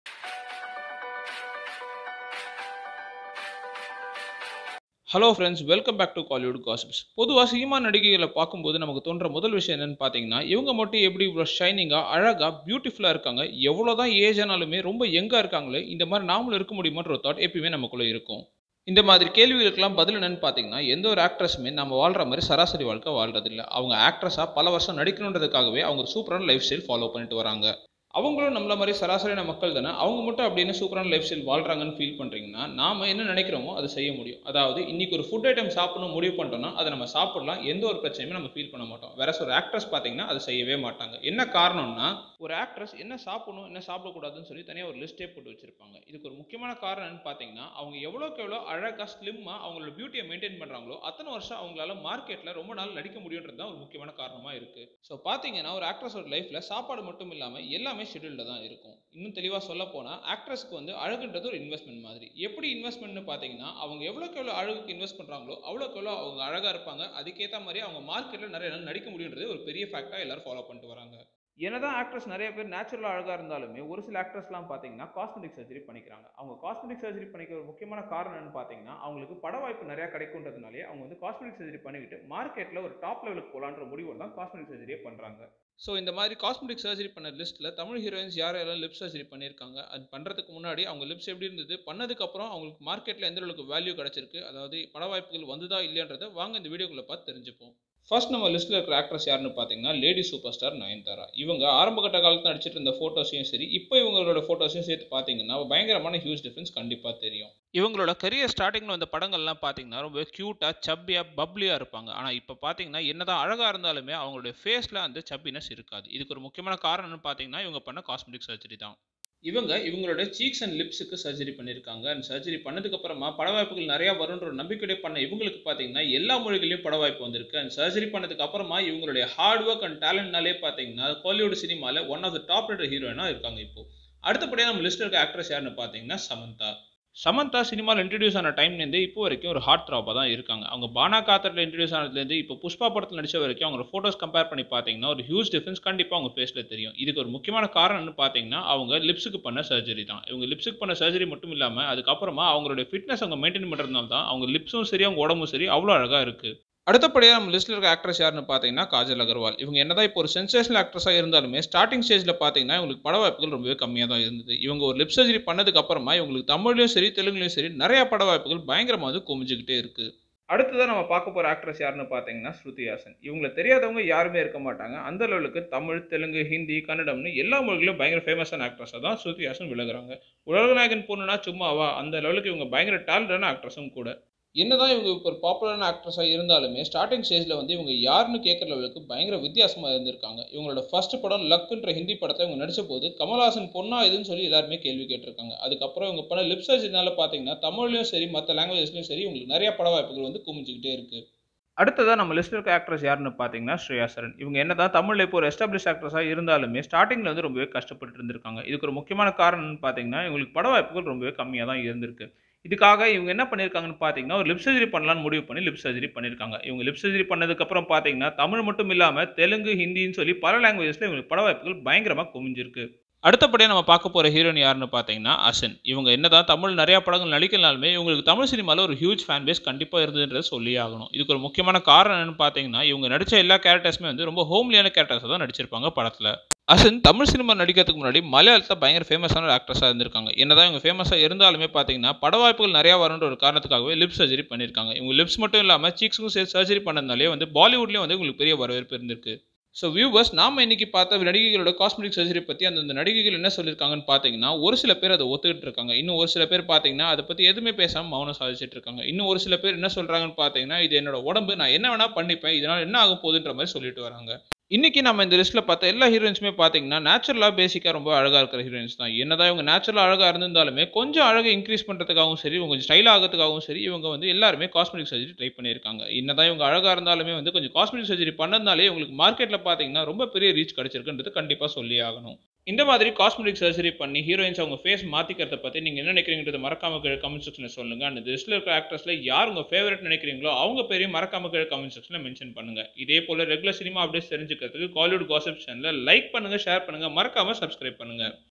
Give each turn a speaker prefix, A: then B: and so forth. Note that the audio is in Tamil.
A: hello friends welcome back to Kollywood gossips பொதுவாக சினிமா நடிகைகளை பார்க்கும்போது நமக்கு தோன்ற முதல் விஷயம் என்னன்னு பார்த்தீங்கன்னா இவங்க மட்டும் எப்படி இவ்வளோ ஷைனிங்காக அழகாக பியூட்டிஃபுல்லாக இருக்காங்க எவ்வளோ தான் ஏஜ் ஆனாலுமே ரொம்ப யங்காக இருக்காங்களே இந்த மாதிரி நாமளும் இருக்க முடியுமான்ற ஒரு தாட் எப்பயுமே நமக்குள்ளே இருக்கும் இந்த மாதிரி கேள்விகளுக்கெல்லாம் பதில் என்னன்னு பார்த்தீங்கன்னா எந்த ஒரு ஆக்ட்ரஸுமே நம்ம வாழ்கிற மாதிரி சராசரி வாழ்க்கை வாழ்றதில்ல அவங்க ஆக்ட்ரஸாக பல வருஷம் நடிக்கணுன்றதுக்காகவே அவங்க சூப்பரான லைஃப் ஸ்டைல் ஃபாலோ பண்ணிட்டு வராங்க அவங்களும் நம்மள மாதிரி சராசரியான மக்கள் தானே அவங்க மட்டும் அப்படின்னு சூப்பரான லைஃப் ஸ்டைல் வாழ்றாங்கன்னு ஃபீல் பண்ணுறீங்கன்னா நாம என்ன நினைக்கிறோமோ அதை செய்ய முடியும் அதாவது இன்னைக்கு ஒரு ஃபுட் ஐட்டம் சாப்பிடணும் முடிவு பண்ணிட்டோம்னா அதை நம்ம சாப்பிடலாம் எந்த ஒரு பிரச்சனையுமே நம்ம ஃபீல் பண்ண மாட்டோம் வேற ஒரு ஆக்ட்ரஸ் பார்த்தீங்கன்னா அதை செய்யவே மாட்டாங்க என்ன காரணம்னா ஒரு ஆக்ட்ரஸ் என்ன சாப்பிடணும் என்ன சாப்பிடக்கூடாதுன்னு சொல்லி தனியாக ஒரு லிஸ்ட்டே போட்டு வச்சிருப்பாங்க இதுக்கு ஒரு முக்கியமான காரணம் என்னன்னு பார்த்தீங்கன்னா அவங்க எவ்வளோக்கு எவ்வளோ அழகாக ஸ்லிம்மாக அவங்களோட பியூட்டியை மெயின்டைன் பண்ணுறாங்களோ அத்தனை வருஷம் அவங்களால மார்க்கெட்டில் ரொம்ப நாள் நடிக்க முடியுன்றது தான் ஒரு முக்கியமான காரணமாக இருக்குது ஸோ பார்த்தீங்கன்னா ஒரு ஆக்ட்ரஸோட லைஃப்பில் சாப்பாடு மட்டும் இல்லாமல் எல்லாமே ஷெடியூல்டு தான் இருக்கும் இன்னும் தெளிவாக சொல்ல போனால் ஆக்ட்ரஸ்க்கு வந்து அழகுன்றது ஒரு இன்வெஸ்ட்மெண்ட் மாதிரி எப்படி இன்வெஸ்ட்மெண்ட்னு பார்த்தீங்கன்னா அவங்க எவ்வளோக்கு எவ்வளோ அழகுக்கு இன்வெஸ்ட் பண்ணுறாங்களோ அவ்வளோக்கு எவ்வளோ அவங்க அழகாக இருப்பாங்க அதுக்கேற்ற மாதிரி அவங்க மார்க்கெட்டில் நிறைய நாள் நடிக்க முடியுன்றது ஒரு பெரிய ஃபேக்டாக எல்லாரும் ஃபாலோ பண்ணிட்டு வராங்க என்னதான் ஆக்ட்ரஸ் நிறைய பேர் நேச்சுரலாக அழகாக இருந்தாலுமே ஒரு சில ஆக்ட்ரஸ்லாம் பார்த்தீங்கன்னா காஸ்மெட்டிக் சர்ஜரி பண்ணிக்கிறாங்க அவங்க காஸ்மெட்டிக் சர்ஜரி பண்ணிக்கிற ஒரு முக்கியமான காரணம் என்னன்னு பார்த்தீங்கன்னா அவங்களுக்கு பட வாய்ப்பு நிறையா கிடைக்குன்றதுனாலே அவங்க வந்து காஸ்மெட்டிக் சர்ஜரி பண்ணிக்கிட்டு மார்க்கெட்டில் ஒரு டாப் லெவலுக்கு போகலான்ற முடிவோடு தான் காஸ்மெட்டிக் சர்ஜரியே பண்ணுறாங்க ஸோ இந்த மாதிரி காஸ்மெட்டிக் சர்ஜரி பண்ண லிஸ்ட்டில் தமிழ் ஹீரோயின்ஸ் யார் யாரெல்லாம் லிப் சர்ஜரி பண்ணியிருக்காங்க அது பண்ணுறதுக்கு முன்னாடி அவங்க லிப்ஸ் எப்படி இருந்தது பண்ணதுக்கப்புறம் அவங்களுக்கு மார்க்கெட்டில் எந்த அளவுக்கு வேல்யூ கிடச்சிருக்கு அதாவது பட வாய்ப்புகள் வந்துதா இல்லையன்றதை வாங்க இந்த வீடியோக்குள்ளே பார்த்து தெரிஞ்சுப்போம் ஃபர்ஸ்ட் நம்ம லிஸ்ட்டில் இருக்கிற ஆக்ட்ரஸ் யாருன்னு பார்த்தீங்கன்னா லேடி சூப்பர் ஸ்டார் நயன்தாரா இவங்க ஆரம்ப கட்ட காலத்தில் நடிச்சிட்டு இருந்த ஃபோட்டோஸையும் சரி இப்போ இவங்களோட ஃபோட்டோஸையும் சேர்த்து பார்த்தீங்கன்னா பயங்கரமான ஹியூஜ் டிஃப்ரென்ஸ் கண்டிப்பாக தெரியும் இவங்களோட கரியர் ஸ்டார்டிங்கில் வந்த படங்கள்லாம் பார்த்தீங்கன்னா ரொம்ப க்யூட்டாக சப்பியாக பப்ளியாக இருப்பாங்க ஆனால் இப்போ பார்த்தீங்கன்னா என்னதான் அழகாக இருந்தாலுமே அவங்களுடைய ஃபேஸில் அந்த சப்பினஸ் இருக்காது இதுக்கு ஒரு முக்கியமான காரணம்னு பார்த்தீங்கன்னா இவங்க பண்ண காஸ்மெட்டிக் சர்ஜரி தான் இவங்க இவங்களோட சீக்ஸ் அண்ட் லிப்ஸுக்கு சர்ஜரி பண்ணியிருக்காங்க அண்ட் சர்ஜரி பண்ணதுக்கப்புறமா பட வாய்ப்புகள் நிறையா வரும்ன்ற ஒரு நம்பிக்கையோட பண்ண இவங்களுக்கு பார்த்தீங்கன்னா எல்லா மொழிகளையும் பட வாய்ப்பு வந்திருக்கு அண்ட் சர்ஜரி பண்ணதுக்கு அப்புறமா இவங்களுடைய ஹார்ட் ஒர்க் அண்ட் டேலண்ட்னாலே பார்த்தீங்கன்னா கோலிவுட் சினிமாவில் one of the top rated ஹீரோயினாக இருக்காங்க இப்போ அடுத்தபடியாக நம்ம லிஸ்ட்டில் இருக்க ஆக்ட்ரஸ் யாருன்னு பார்த்தீங்கன்னா சமந்தா சமந்தா சினிமாவில் இன்ட்ரடியூஸ் ஆன டைம்லேருந்து இப்போ வரைக்கும் ஒரு ஹாட் ட்ராப்பாக தான் இருக்காங்க அவங்க பானா காத்தரில் இன்ட்ரடியூஸ் ஆனதுலேருந்து இப்போ புஷ்பா படத்தில் நடிச்ச வரைக்கும் அவங்க ஃபோட்டோஸ் கம்பேர் பண்ணி பார்த்தீங்கன்னா ஒரு ஹியூஜ் டிஃபரன்ஸ் கண்டிப்பாக அவங்க ஃபேஸில் தெரியும் இதுக்கு ஒரு முக்கியமான காரணம்னு பார்த்தீங்கன்னா அவங்க லிப்ஸுக்கு பண்ண சர்ஜரி தான் இவங்க லிப்ஸுக்கு பண்ண சர்ஜரி மட்டும் இல்லாமல் அதுக்கப்புறமா அவங்களுடைய ஃபிட்னஸ் அவங்க மெயின்டைன் பண்ணுறதுனால தான் அவங்க லிப்ஸும் சரி அவங்க உடம்பும் சரி அவ்வளோ அழகாக இருக்குது அடுத்தபடியாக நம்ம லிஸ்ட்டில் இருக்க ஆக்ட்ரஸ் யாருன்னு பார்த்தீங்கன்னா காஜல் அகர்வால் இவங்க என்னதான் இப்போ ஒரு சென்சேஷனல் ஆக்ட்ரஸாக இருந்தாலுமே ஸ்டார்டிங் ஸ்டேஜில் பார்த்தீங்கன்னா இவங்களுக்கு பட வாய்ப்புகள் ரொம்பவே கம்மியாக தான் இருந்தது இவங்க ஒரு லிப் சர்ஜரி பண்ணதுக்கு அப்புறமா இவங்களுக்கு தமிழ்லையும் சரி தெலுங்குலையும் சரி நிறைய பட வாய்ப்புகள் பயங்கரமாக வந்து குமிஞ்சுக்கிட்டே இருக்குது அடுத்ததான் நம்ம பார்க்க போகிற ஆக்ட்ரஸ் யாருன்னு பார்த்தீங்கன்னா ஸ்ருதி ஹாசன் இவங்களை தெரியாதவங்க யாருமே இருக்க மாட்டாங்க அந்த லெவலுக்கு தமிழ் தெலுங்கு ஹிந்தி கன்னடம்னு எல்லா மொழிகளும் பயங்கர ஃபேமஸான ஆக்ட்ரஸாக தான் ஸ்ருதி ஹாசன் விலகுறாங்க உலகநாயகன் பொண்ணுனா சும்மாவா அந்த லெவலுக்கு இவங்க பயங்கர டேலண்டான ஆக்ட்ரஸும் கூட என்னதான் இவங்க இப்போ ஒரு பாப்புலரான ஆக்ட்ரஸாக இருந்தாலுமே ஸ்டார்டிங் ஸ்டேஜில் வந்து இவங்க யாருன்னு கேட்குற லெவலுக்கு பயங்கர வித்தியாசமாக இருந்திருக்காங்க இவங்களோட ஃபர்ஸ்ட் படம் லக்குன்ற ஹிந்தி படத்தை இவங்க நடித்த போது கமல்ஹாசன் பொண்ணா இதுன்னு சொல்லி எல்லாருமே கேள்வி கேட்டிருக்காங்க அதுக்கப்புறம் இவங்க பண்ண லிப் சர்ஜரினால பார்த்தீங்கன்னா தமிழ்லையும் சரி மற்ற லாங்குவேஜஸ்லையும் சரி இவங்களுக்கு நிறைய பட வாய்ப்புகள் வந்து குமிஞ்சிக்கிட்டே இருக்குது அடுத்ததாக நம்ம லிஸ்ட்டில் இருக்க ஆக்ட்ரஸ் யாருன்னு பார்த்தீங்கன்னா ஸ்ரேயா சரண் இவங்க என்ன தான் தமிழில் இப்போ ஒரு எஸ்டாப்ளிஷ் ஆக்ட்ரஸாக இருந்தாலுமே ஸ்டார்டிங்கில் வந்து ரொம்பவே கஷ்டப்பட்டு இருந்திருக்காங்க இதுக்கு ஒரு முக்கியமான காரணம்னு பார்த்தீங்கன்னா இவங்களுக்கு பட வாய்ப்புகள் ரொம்பவே கம்மியாக தான் இருந்திருக்கு இதுக்காக இவங்க என்ன பண்ணியிருக்காங்கன்னு பார்த்தீங்கன்னா ஒரு லிப் சர்ஜரி பண்ணலான்னு முடிவு பண்ணி லிப் சர்ஜரி பண்ணியிருக்காங்க இவங்க லிப் சர்ஜரி பண்ணதுக்கப்புறம் பார்த்தீங்கன்னா தமிழ் மட்டும் இல்லாமல் தெலுங்கு ஹிந்தின்னு சொல்லி பல லாங்குவேஜஸில் இவங்களுக்கு பட வாய்ப்புகள் பயங்கரமாக குமிஞ்சிருக்கு அடுத்தபடியாக நம்ம பார்க்க போகிற ஹீரோயின் யாருன்னு பார்த்தீங்கன்னா அசன் இவங்க என்னதான் தமிழ் நிறையா படங்கள் நடிக்கலாலுமே இவங்களுக்கு தமிழ் சினிமாவில் ஒரு ஹியூஜ் ஃபேன் பேஸ் கண்டிப்பாக இருந்ததுன்றதை சொல்லி ஆகணும் இதுக்கு ஒரு முக்கியமான காரணம் என்னன்னு பார்த்தீங்கன்னா இவங்க நடித்த எல்லா கேரக்டர்ஸுமே வந்து ரொம்ப ஹோம்லியான கேரக்டர்ஸை தான் நடிச்சிருப்பாங்க படத்தில் அசன் தமிழ் சினிமா நடிக்கிறதுக்கு முன்னாடி மலையாளத்தில் பயங்கர ஃபேமஸான ஒரு ஆக்ட்ரஸாக இருந்திருக்காங்க என்னதான் இவங்க ஃபேமஸாக இருந்தாலுமே பார்த்தீங்கன்னா பட வாய்ப்புகள் நிறையா வரும்ன்ற ஒரு காரணத்துக்காகவே லிப் சர்ஜரி பண்ணியிருக்காங்க இவங்க லிப்ஸ் மட்டும் இல்லாமல் சீக்ஸுக்கும் சேர்த்து சர்ஜரி பண்ணதுனாலே வந்து பாலிவுட்லேயும் வந்து உங்களுக்கு பெரிய வரவேற்பு இருந்திருக்கு ஸோ வியூவர்ஸ் நாம இன்னைக்கு பார்த்த நடிகைகளோட காஸ்மெட்டிக் சர்ஜரி பற்றி அந்தந்த நடிகைகள் என்ன சொல்லியிருக்காங்கன்னு பார்த்தீங்கன்னா ஒரு சில பேர் அதை ஒத்துக்கிட்டு இருக்காங்க இன்னும் ஒரு சில பேர் பார்த்தீங்கன்னா அதை பற்றி எதுவுமே பேசாமல் மௌனம் சாதிச்சிட்டு இருக்காங்க இன்னும் ஒரு சில பேர் என்ன சொல்கிறாங்கன்னு பார்த்தீங்கன்னா இது என்னோட உடம்பு நான் என்ன வேணால் பண்ணிப்பேன் இதனால் என்ன ஆக போகுதுன்ற மாதிரி சொல்லிட்டு வராங்க இன்னைக்கு நம்ம இந்த லிஸ்ட்டில் பார்த்த எல்லா ஹீரோயின்ஸுமே பார்த்தீங்கன்னா நேச்சுரலாக பேசிக்காக ரொம்ப அழகாக இருக்கிற ஹீரோயின்ஸ் தான் என்னதான் இவங்க நேச்சுரலாக அழகாக இருந்திருந்தாலுமே கொஞ்சம் அழகை இன்க்ரீஸ் பண்ணுறதுக்காகவும் சரி கொஞ்சம் ஸ்டைல் ஆகிறதுக்காகவும் சரி இவங்க வந்து எல்லாருமே காஸ்மெட்டிக் சர்ஜரி ட்ரை பண்ணியிருக்காங்க என்னதான் இவங்க அழகாக இருந்தாலுமே வந்து கொஞ்சம் காஸ்மெட்டிக் சர்ஜரி பண்ணதுனாலே உங்களுக்கு மார்க்கெட்டில் பார்த்தீங்கன்னா ரொம்ப பெரிய ரீச் கிடச்சிருக்குன்றது கண்டிப்பாக சொல்லி ஆகணும் இந்த மாதிரி காஸ்மெட்டிக் சர்ஜரி பண்ணி ஹீரோயின்ஸ் அவங்க ஃபேஸ் மாற்றிக்கிறத பற்றி நீங்கள் என்ன நினைக்கிறீங்கிறது மறக்காம கீழே கமெண்ட் செக்ஷனில் சொல்லுங்கள் அந்த லிஸ்ட்டில் இருக்கிற ஆக்டர்ஸில் யார் உங்கள் ஃபேவரட் நினைக்கிறீங்களோ அவங்க பேரையும் மறக்காம கீழே கமெண்ட் செக்ஷனில் மென்ஷன் பண்ணுங்கள் இதே போல் ரெகுலர் சினிமா அப்டேட்ஸ் தெரிஞ்சுக்கிறதுக்கு காலிவுட் காசிப் சேனலில் லைக் பண்ணுங்கள் ஷேர் பண்ணுங்கள் மறக்காமல் சப்ஸ்கிரைப் பண்ணுங்கள்